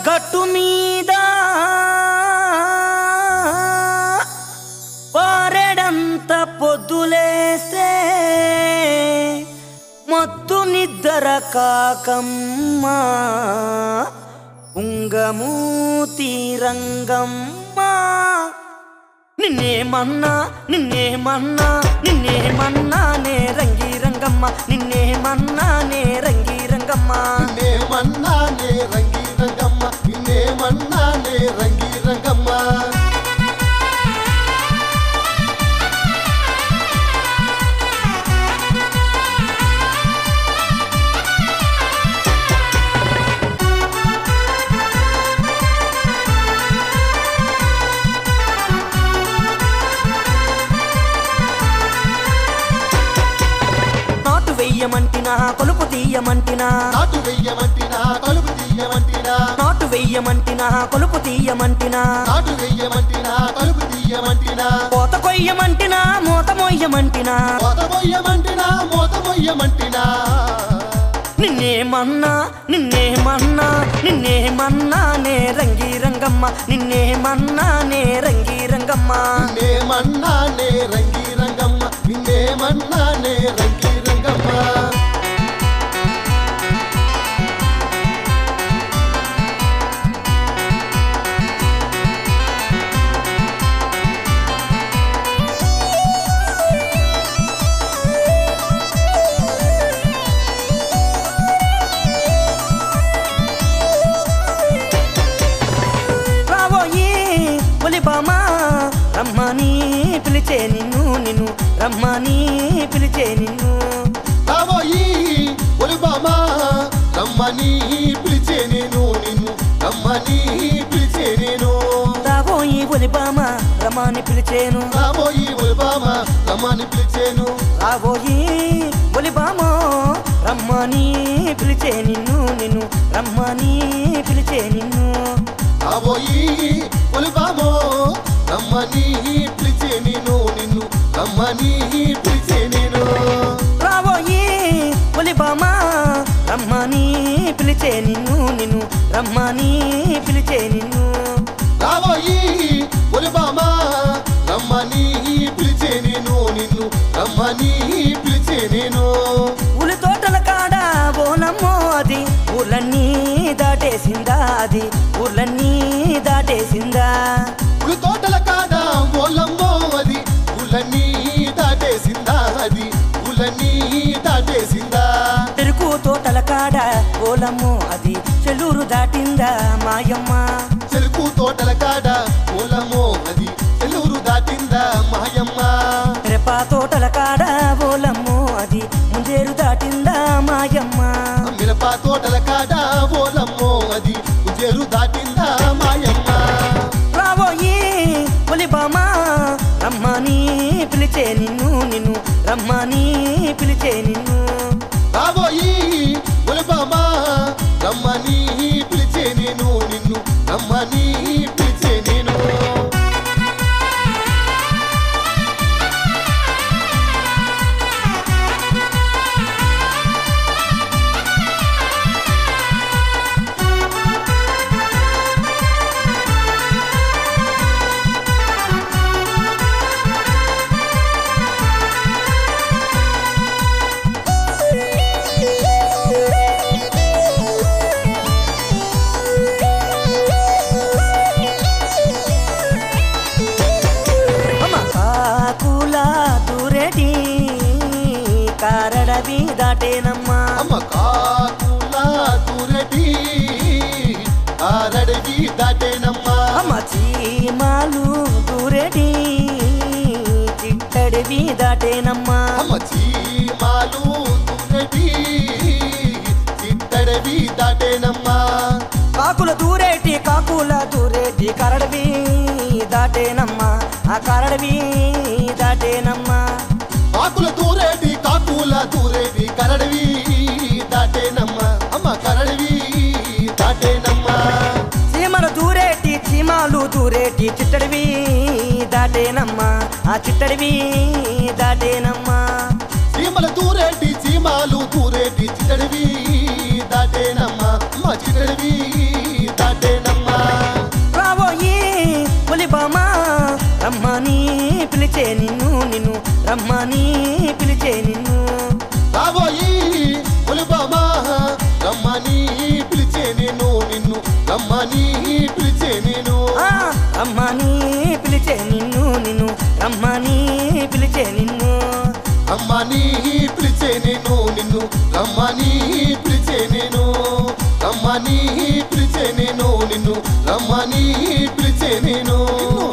గట్టు మీద పారెడంత పొద్దులేస్తే మొత్తు నిద్ర కాకమ్మ ఉంగమూతి రంగమ్మ నిన్నేమన్నా నిన్నేమన్నా నిన్నేమన్నా నే రంగి రంగమ్మ నిన్నేమన్నా నే రంగి రంగమ్మ నిన్నేమన్నానే రంగి రంగమ్మ నిన్నేమన్నానే రంగి రంగమ్మ నాటు వెయ్యమంటినా కొలుపు తీయమంటినా నాటు వెయ్యమంటినా కలుపు తీయమంటినా నాటు వెయ్యమంటినా కొలుపు తీయమంటినా నాటు వెయ్యమంటినా కలుపు తీయమంటినా కోత కొయ్యమంటినా మూత మొయ్యమంటినా మోత మొయ్యమంటినా మోత మొయ్యమంటినా నిన్నేమన్నా నిన్నేమన్నా నిన్నేమన్నా నే రంగి రంగమ్మ నిన్నేమన్నా నే రంగి రంగమ్మ నిన్నేమన్నానే రంగి రంగమ్మ నిన్నేమన్నానే రంగి రంగమ్మ రాబోయి ఒలిబామా రమ్మని పిలిచే నిన్ను నిన్ను రమ్మని పిలిచే నిన్ను రాబోయి ఒలిబామా రమ్మని పిలిచే నేను నిన్ను రమ్మని పిలిచే నేను రాబోయి ఒలిబామా రమ్మని పిలిచేను రాబోయి ఒలిబామా రమ్మని పిలిచేను రాబోయి ఒలిబామో రమ్మని పిలిచే నిన్ను నిన్ను రమ్మని పిలిచే నిన్ను రాబోయి ఒలిబామో రమ్మని పిలిచే నేను నిన్ను రమ్మని పిలిచే నేను రాబోయి ఒలిబామా రమ్మని పిలిచే నిన్ను నిన్ను రమ్మని పిలిచే నిన్ను రాబోయి ఒలిబామా రమ్మని పిలిచే నేను నిన్ను రమ్మని పిలిచే నేను ఉలి తోటల కాడ బోనమ్మో అది ఊర్లన్నీ దాటేసిందా అది ఊర్లన్నీ దాటేసిందా పులి తోటల కాడ ఓలమ్మో అది పులన్నీ దాటేసిందా అది పులన్నీ దాటేసిందా చెరుకు తోటల కాడ బోలమ్మో అది చెల్లూరు దాటిందా మాయమ్మ చెరుకు తోటల కాడ ఓలమ్మో అది చెల్లూరు దాటిందా మాయమ్మ రెప తోటల కాడ బోలమ్మో అది ముంజేరు దాటిందా మాయమ్మ మిరప తోటల కాడ ఓలమ్మో అది ఉజేరు దాటిందా మాయమ్మ రాబోయి ఒలిబామా రమ్మని పిలిచే నిన్ను నిన్ను రమ్మని పిలిచే నిన్ను రాబోయి ఒలిబామా రమ్మని పిలిచే నేను నిన్ను రమ్మని పిలిచే నేను అమ్మ కాకుల దూరేటి కారడవి దాటేనమ్మా అమ్మ కాకుల దూరటి ఆరడవి దాటేనమ్మా అమ్మ చీమాలు దూరేటి చిట్టడివి దాటేనమ్మా అమ్మ చీమాలు దూరటి చిత్తడవి దాటేనమ్మా కాకుల దూరేటి కాకుల దూరేటి కరడవి దాటేనమ్మా ఆ కరడవి దాటేనమ్మా కాకుల దూరేటి కాకుల దూరేటి కరడవి దాటేనమ్మా అమ్మ కరడవి దాటేనమ్మా చీమల దూరేటి చీమాలు దూరేటి చిట్టడివి దాటేనమ్మా ఆ చిట్టడివి దాటేనమ్మా చీమల దూరేటి చీమాలు దూరేటి చిట్టడివి దాటేనమ్మా అమ్మ చిట్టడివి దాటేనమ్మా రమ్మని పిలిచే నిన్ను నిన్ను రమ్మని పిలిచే నిన్ను రాబోయి ములుబామా రమ్మని పిలిచే నేను నిన్ను రమ్మని పిలిచే నేను ఆ, రమ్మని పిలిచే నిన్ను నిన్ను రమ్మని పిలిచే నిన్ను రమ్మని పిలిచే నేను నిన్ను రమ్మని పిలిచే నేను రమ్మని పిలిచే నేను నిన్ను రమ్మని పిలిచే నేను